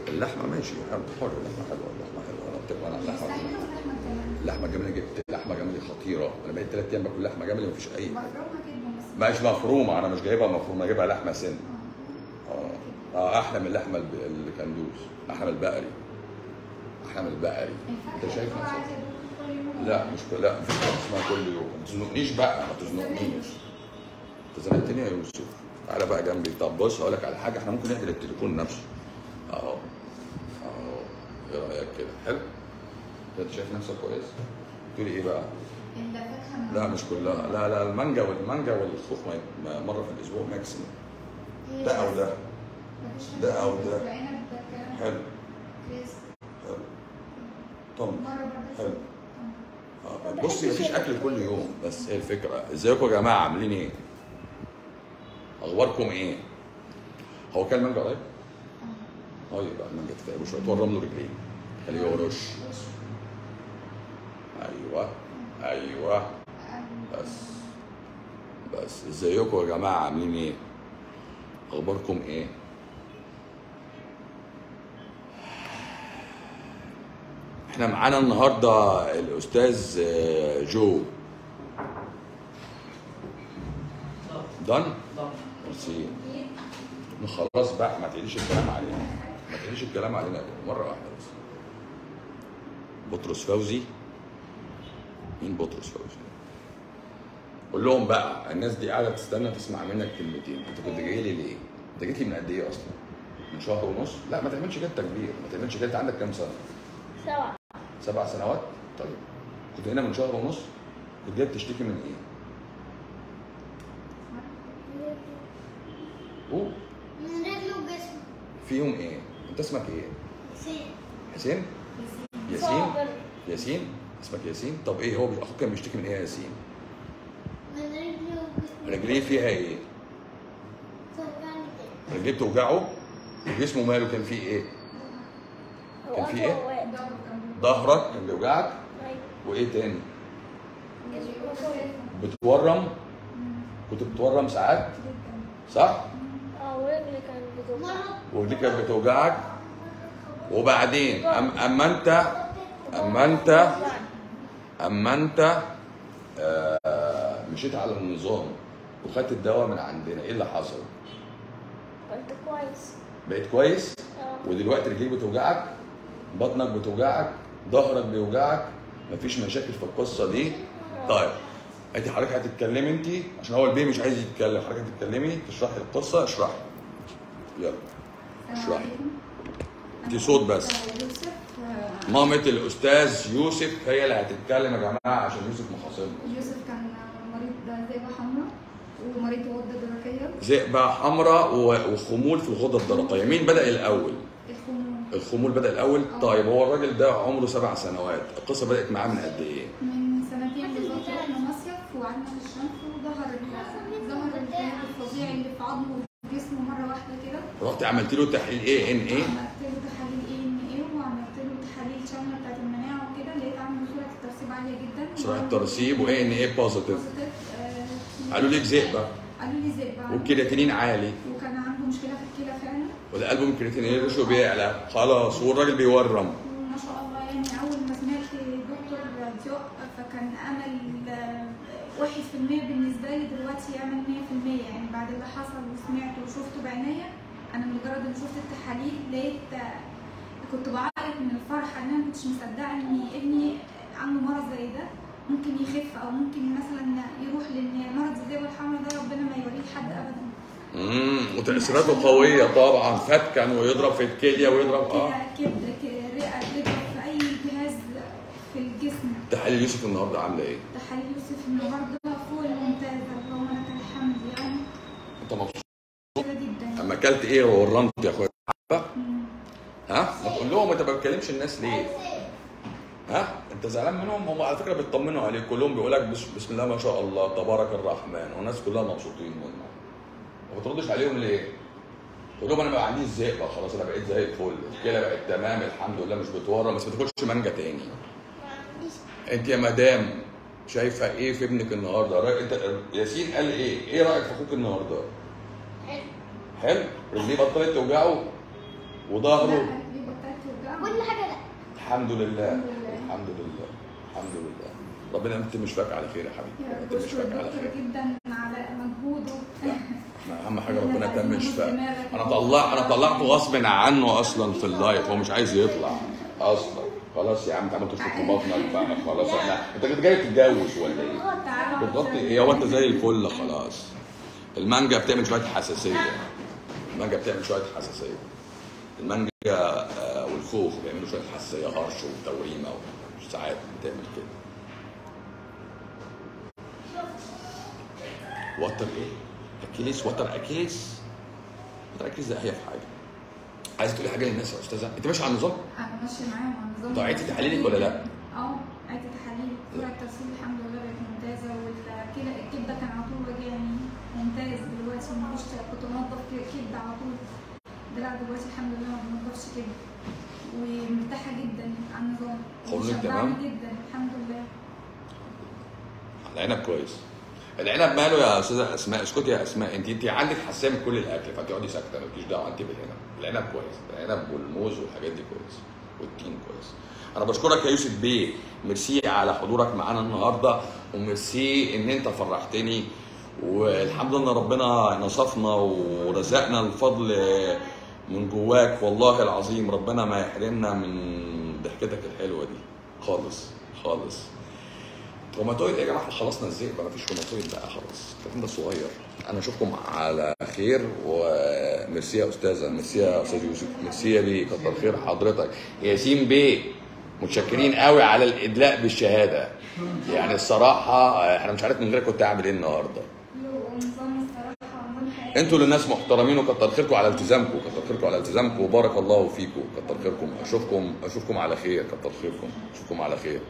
اللحمه ماشي حلو حر اللحمه حلوه اللحمه حلوه انا بتكلم عن اللحمه يستحملوا اللحمه الجملي اللحمه الجملي جبت لحمه جملي خطيره انا بقيت ثلاث ايام باكل لحمه جملي مفيش اي مفرومه جدا بس مش مفرومه انا مش جايبها مفرومه أنا جايبها لحمه سن آه. اه اه احلى من اللحمه الب- الكندوز احلى من البقري احلى من البقري انت شايف هو نفسك؟ عايز يدوق كل يوم لا مش كل لا مفيش حاجه اسمها كل يوم ما تزنقنيش بقى ما تزنقنيش انت زنقتني يا يوسف تعالى بقى جنبي طب بص هقول لك على حاجه احنا ممكن نعمل التليفون نفسه اهو اهو ايه رايك كده حلو انت شايف نفسك كويس تقولي ايه بقى الفاكهه لا مش كلها لا لا المانجا والمانجا والخوخ ما- ما- مره في الاسبوع ماكسيموم ده او ده مفيش ده حاجة أو اسمها ده. العنب ده كلام حلو كريس حلو طب مره برضه حلو. آه. آه، بصي مفيش اكل كل يوم بس هي الفكره ازيكم يا جماعه عاملين ايه؟ اخباركم ايه؟ هو كان مانجا قريب؟ اه يبقى المانجا تتعبوا شويه تورم له رجليه خليه يورش ايوه ايوه آه. بس بس ازيكم يا جماعه عاملين ايه؟ اخباركم ايه؟ احنا معانا النهارده الاستاذ آه، جو دن ميرسي ما خلاص بقى ما تعيديش الكلام علينا ما تعيديش الكلام علينا مره واحده بس بطرس فوزي مين بطرس فوزي قول لهم بقى الناس دي قاعده تستنى تسمع منك كلمتين انت كنت جاي لي ليه؟ انت جيت لي من قد ايه اصلا؟ من شهر ونص؟ لا ما تعملش كده تكبير ما تعملش كده انت عندك كام سنه؟ سبعة سبع سنوات؟ طيب كنت هنا من شهر ونص كنت جاي بتشتكي من ايه؟ قول من رجله وجسمه فيهم ايه؟ انت اسمك ايه؟ سين حسين؟ ياسين؟ صابر ياسين؟ اسمك ياسين؟ طب ايه هو اخوك كان بيشتكي من ايه يا ياسين؟ من رجله وجسمه رجليه فيها ايه؟ توجعني كده رجليه بتوجعه وجسمه ماله كان فيه ايه؟ كان في إيه؟ ضرب كان ظهرك كان بيوجعك وايه تاني؟ بتورم كنت بتورم ساعات صح؟ اه ورجلي كانت بتوجع ورجليك كانت بتوجعك وبعدين أم اما انت اما انت اما انت آه مشيت على النظام وخدت الدواء من عندنا ايه اللي حصل؟ كنت كويس بقيت كويس اه ودلوقتي رجليك بتوجعك بطنك بتوجعك ظهرك بيوجعك مفيش مشاكل في القصه دي طيب انت حضرتك هتتكلمي انت عشان هو البيه مش عايز يتكلم حضرتك هتتكلمي تشرحي القصه اشرحي يلا اشرحي دي صوت بس يوسف آه، مامة الاستاذ يوسف هي اللي هتتكلم يا جماعه عشان يوسف مخاصمنا يوسف كان مريض ذئبه حمراء ومريض غده درقيه ذئبه حمراء و- وخمول في الغده الدرقيه مين بدا الاول الخمول الخمول بدا الاول طيب هو الراجل ده عمره سبع سنوات القصه بدات معاه من قد ايه من سنتين بالظبط رحنا مصيف وقعدنا في الشمس وظهر ظهر الالتهاب الفظيع اللي في عظمه وجسمه مره واحده كده رحت عملت له تحليل ايه ان ايه عملت له تحاليل اي ان ايه وعملت له تحاليل شامله بتاعت المناعه وكده لقيت عنده سرعه الترسيب عاليه جدا سرعه ترسيب وايه ان ايه بوزيتيف بوزيتيف آه، قالوا لك ذئبه قالوا لي ذئبه والكرياتينين عالي وكان عنده مشكله في الكلى فعلا وده قلبه من الكرياتينين رشه بيعلى خلاص والراجل بيورم وما شاء الله يعني اول ما سمعت دكتور ضياء فكان امل آه، واحد في المية بالنسبة لي دلوقتي امل مية في المية يعني بعد اللي حصل وسمعته وشفته بعينيا انا مجرد ان شفت التحاليل لقيت آه، كنت بعيط من الفرحة ان انا ما كنتش مصدقة ان ابني عنده مرض زي ده ممكن يخف او ممكن مثلا يروح لان مرض الذئبة الحمراء ده ربنا ما يوريه لحد ابدا امم وتاثيراته قويه طبعا فتكا ويضرب في الكليه ويضرب اه كده كبد ك- رئة تضرب في اي جهاز في الجسم تحاليل يوسف النهارده عامله ايه تحاليل يوسف النهارده فوق الممتازة اللهم لك الحمد يعني انت مبسوط كده جدا اما اكلت ايه وورمت يا اخويا مم. ها ما تقول لهم انت ما بتكلمش الناس ليه ها انت زعلان منهم هم على فكره بيطمنوا عليك كلهم بيقول لك بس- بسم الله ما شاء الله تبارك الرحمن والناس كلها مبسوطين منه ما بتردش عليهم ليه تقول لهم انا ما عنديش ذئبه خلاص انا بقيت زي الفل الكلى بقت تمام الحمد لله مش بتورم بس ما تاكلش مانجا تاني انت يا مدام شايفه ايه في ابنك النهارده رأي انت ياسين قال ايه ايه رايك في اخوك النهارده حلو حلو رجليه بطلت توجعه وظهره لا، كل حاجه لا الحمد لله الحمد لله. الحمد لله الحمد لله ربنا يمتم شفاك على خير يا حبيبي يا يمتم بشكر شفاك على الدكتور خير جدا على مجهوده ما اهم حاجه ربنا يتم شفاك انا طلع انا طلعته غصب عنه اصلا في اللايف هو مش عايز يطلع اصلا خلاص يا عم انت عمال تشفط في بطنك بقى خلاص احنا انت كنت جاي تتجوز ولا ايه؟ تعالى بالضبط ايه هو انت زي الفل خلاص المانجا بتعمل شويه حساسيه المانجا بتعمل شويه حساسيه المانجا آه، والخوخ بيعملوا شويه حساسيه هرش وتوريمه وساعات بتعمل كده وتر ايه؟ اكيليس وتر اكيليس وتر اكيليس ده هي في حاجه عايز تقولي حاجه للناس يا استاذه انت ماشي على النظام؟ انا ماشيه معاهم على النظام طب عيدتي تحاليلك ولا لا؟ اه عيدت تحاليل طلع الترسيل الحمد لله بقت ممتازه والكلى الكبده كان على طول راجعني ممتاز دلوقتي مفيش كنت بنضف كبده على طول لا دلوقتي الحمد لله ما بنضفش كبده ومرتاحه جدا على النظام قولك وشبعاني تمام؟ جدا الحمد لله العنب كويس العنب ماله يا استاذه اسماء اسكتي يا اسماء انت انت عندك حساسيه من كل الاكل فهتقعدي ساكته مالكيش دعوه انت بالعنب العنب كويس العنب والموز والحاجات دي كويس والتين كويس انا بشكرك يا يوسف بيه ميرسي على حضورك معانا النهارده وميرسي ان انت فرحتني والحمد لله ان ربنا نصفنا ورزقنا الفضل من جواك والله العظيم ربنا ما يحرمنا من ضحكتك الحلوه دي خالص خالص روماتويد يا جماعه احنا خلصنا الزيت بقى مفيش روماتويد بقى خلاص الكلام ده صغير انا اشوفكم على خير وميرسي يا استاذه ميرسي يا استاذ يوسف ميرسي يا بيه كتر خير حضرتك ياسين بيه متشكرين قوي على الادلاء بالشهاده يعني الصراحه احنا مش عارف من غيرك كنت اعمل ايه النهارده له نظام الصراحه ونظام حياتي انتوا اللي ناس محترمين وكتر خيركم على التزامكم كتر خيركم على التزامكم وبارك الله فيكم كتر خيركم اشوفكم اشوفكم على خير كتر خيركم اشوفكم على خير